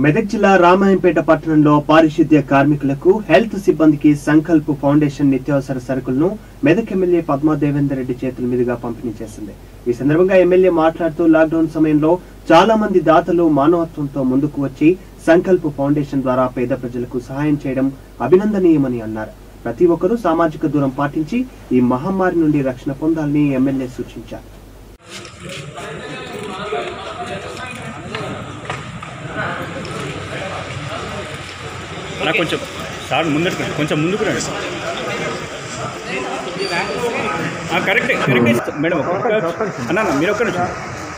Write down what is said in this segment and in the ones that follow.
మెదక్ జిల్లా రామాయంపేట పట్టణంలో పారిశుద్ధ్య కార్మికులకు హెల్త్ సిబ్బందికి సంకల్ప్ ఫౌండేషన్ నిత్యావసర సరుకులను మెదక్ ఎమ్మెల్యే పద్మా దేవేందర్ రెడ్డి చేతుల మీదుగా పంపిణీ చేసింది ఈ సందర్భంగా ఎమ్మెల్యే మాట్లాడుతూ లాక్డౌన్ సమయంలో చాలా మంది దాతలు మానవత్వంతో ముందుకు వచ్చి సంకల్ప్ ఫౌండేషన్ ద్వారా పేద ప్రజలకు సహాయం చేయడం అభినందనీయమని అన్నారు ప్రతి ఒక్కరూ సామాజిక దూరం పాటించి ఈ మహమ్మారి నుండి రక్షణ పొందాలని ఎమ్మెల్యే సూచించారు అలా కొంచెం సార్ ముందరకు రండి కొంచెం ముందుకు రండి ఆ, కరెక్టే కరెక్టే మేడం ఒక్క అన్న అన్న, మీరు ఒక్క నిమిషం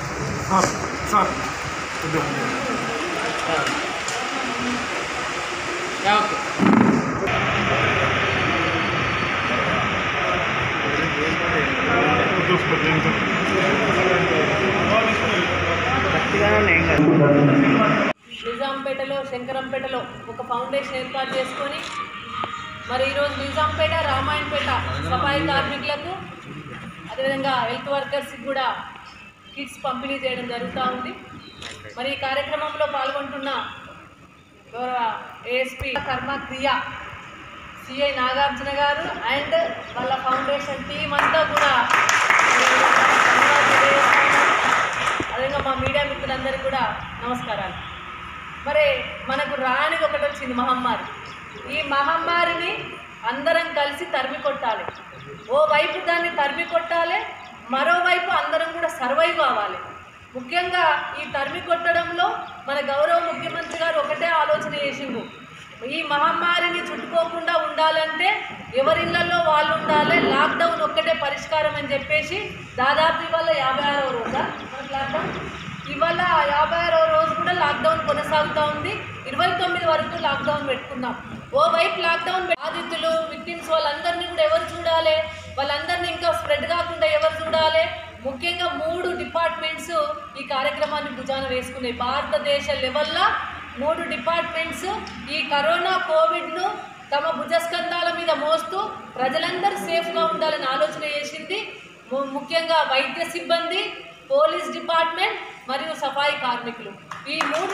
నిజాంపేటలో శంకరంపేటలో ఒక ఫౌండేషన్ ఏర్పాటు చేసుకొని మరి ఈరోజు నిజాంపేట రామాయణపేట సఫాయి కార్మికులకు అదేవిధంగా హెల్త్ వర్కర్స్కి కూడా కిట్స్ పంపిణీ చేయడం జరుగుతూ ఉంది మరి ఈ కార్యక్రమంలో పాల్గొంటున్న గౌరవ ఏఎస్పీ కర్మ క్రియ సిఐ నాగార్జున గారు అండ్ వాళ్ళ ఫౌండేషన్ టీం అంతా కూడా ధన్యవాదాలు తెలియజేస్తున్నాను. అదేవిధంగా మా మీడియా మిత్రులందరికీ కూడా నమస్కారాలు మరి మనకు రాని ఒకటి వచ్చింది మహమ్మారి ఈ మహమ్మారిని అందరం కలిసి తరిమి కొట్టాలి ఓ వైపు దాన్ని తరిమి కొట్టాలి మరోవైపు అందరం కూడా సర్వైవ్ కావాలి ముఖ్యంగా ఈ తరిమి కొట్టడంలో మన గౌరవ ముఖ్యమంత్రి గారు ఒకటే ఆలోచన చేసిండు ఈ మహమ్మారిని చుట్టుకోకుండా ఉండాలంటే ఎవరిళ్లలో వాళ్ళు ఉండాలి లాక్డౌన్ ఒక్కటే పరిష్కారం అని చెప్పేసి దాదాపు ఇవాళ యాభై ఆరో రోజా మనకి లాక్డౌన్ ఇవాళ యాభై ఆరో రోజు కూడా లాక్డౌన్ కొనసాగుతూ ఉంది ఇరవై తొమ్మిది వరకు లాక్డౌన్ పెట్టుకున్నాం ఓ వైపు లాక్డౌన్ పె- బాధితులు విక్టిమ్స్ వాళ్ళందరినీ కూడా ఎవరు చూడాలి వాళ్ళందరినీ ఇంకా స్ప్రెడ్ కాకుండా ఎవరు చూడాలి ముఖ్యంగా మూడు డిపార్ట్మెంట్స్ ఈ కార్యక్రమాన్ని భుజాన వేసుకున్నాయి భారతదేశ లెవెల్లో మూడు డిపార్ట్మెంట్స్ ఈ కరోనా కోవిడ్ను తమ భుజస్కంధాల మీద మోస్తూ ప్రజలందరూ సేఫ్గా ఉండాలని ఆలోచన చేసింది ము- ముఖ్యంగా వైద్య సిబ్బంది పోలీస్ డిపార్ట్మెంట్ మరియు సఫాయి కార్మికులు ఈ మూడు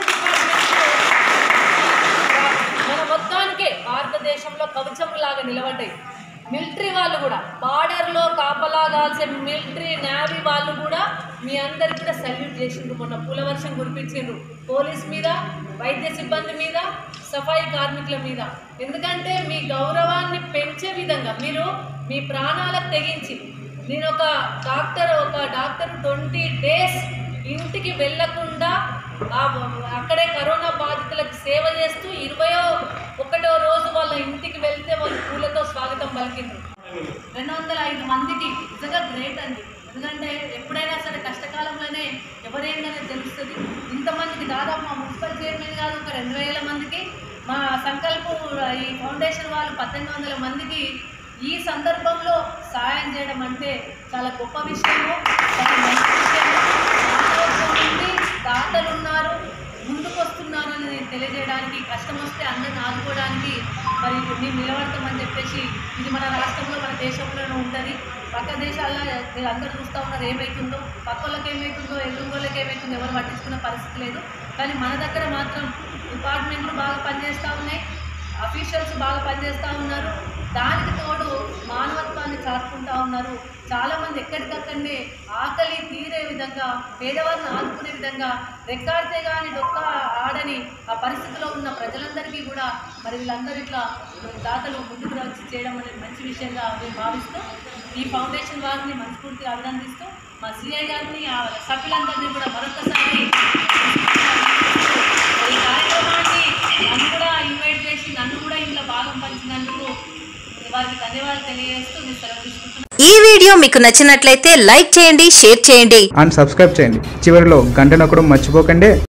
డిపార్ట్మెంట్స్ మన మొత్తానికే భారతదేశంలో కవచం లాగా నిలబడ్డాయి మిలిటరీ వాళ్ళు కూడా బార్డర్లో కాపలా కాల్సే మిలిటరీ నేవీ వాళ్ళు కూడా మీ అందరికి కూడా సల్యూట్ చేసిండ్రు మొన్న పూలవర్షం కురిపించిండ్రు పోలీస్ మీద వైద్య సిబ్బంది మీద సఫాయి కార్మికుల మీద ఎందుకంటే మీ గౌరవాన్ని పెంచే విధంగా మీరు మీ ప్రాణాలకు తెగించి నేను ఒక డాక్టర్ ఒక డాక్టర్ ట్వంటీ డేస్ ఇంటికి వెళ్ళకుండా ఆ అక్కడే కరోనా బాధితులకు సేవ చేస్తూ ఇరవయో ఒకటో రోజు వాళ్ళ ఇంటికి వెళ్తే వాళ్ళు పూలతో స్వాగతం పలికిండ్రు రెండు వందల ఐదు మందికి నిజంగా గ్రేట్ అండి ఎందుకంటే ఎప్పుడైనా సరే కష్టకాలంలోనే ఎవరేందనేది తెలుస్తుంది ఇంతమందికి దాదాపు మా మున్సిపల్ చైర్మన్ కాదు ఒక రెండు వేల మందికి మా సంకల్పం ఈ ఫౌండేషన్ వాళ్ళు పద్దెనిమిది వందల మందికి ఈ సందర్భంలో సాయం చేయడం అంటే చాలా గొప్ప విషయము చాలా మంచి విషయము మానవత్వం ఉంది దాతలు ఉన్నారు ముందుకు వస్తున్నారు అని నేను తెలియజేయడానికి కష్టం వస్తే అందరిని ఆదుకోవడానికి మరి మేము నిలబడతామని చెప్పేసి ఇది మన రాష్ట్రంలో మన దేశంలోనే ఉంటుంది పక్క దేశాల్లో మీరు అందరూ చూస్తూ ఉన్నారు ఏమవుతుందో పక్క వాళ్ళకి ఏమవుతుందో ఎదురు వాళ్ళకి ఏమవుతుందో ఎవరు పట్టించుకునే పరిస్థితి లేదు కానీ మన దగ్గర మాత్రం డిపార్ట్మెంట్లు బాగా పనిచేస్తూ ఉన్నాయి అఫీషియల్స్ బాగా పనిచేస్తూ ఉన్నారు దానికి తోడు మానవత్వాన్ని చాటుకుంటా ఉన్నారు చాలామంది ఎక్కడికక్కడనే ఆకలి తీరే విధంగా పేదవారిని ఆదుకునే విధంగా రెక్కాడితే కానీ డొక్క ఆడని ఆ పరిస్థితిలో ఉన్న ప్రజలందరికీ కూడా మరి వీళ్ళందరూ ఇట్లా దాతలు ముందుకు వచ్చి చేయడం అనేది మంచి విషయంగా మేము భావిస్తూ ఈ ఫౌండేషన్ వారిని మనస్ఫూర్తిగా అభినందిస్తూ మా సిఐ గారిని ఆ సభ్యులందరినీ కూడా మరొకసారి ఈ కార్యక్రమాన్ని నన్ను కూడా ఇన్వైట్ చేసి నన్ను కూడా ఇంట్లో భాగం పంచినందుకు వారికి ధన్యవాదాలు తెలియజేస్తూ నేను సెలవు తీసుకుంటున్నాను ఈ వీడియో మీకు నచ్చినట్లయితే లైక్ చేయండి షేర్ చేయండి అండ్ సబ్స్క్రైబ్ చేయండి చివరిలో గంట నొక్కడం మర్చిపోకండి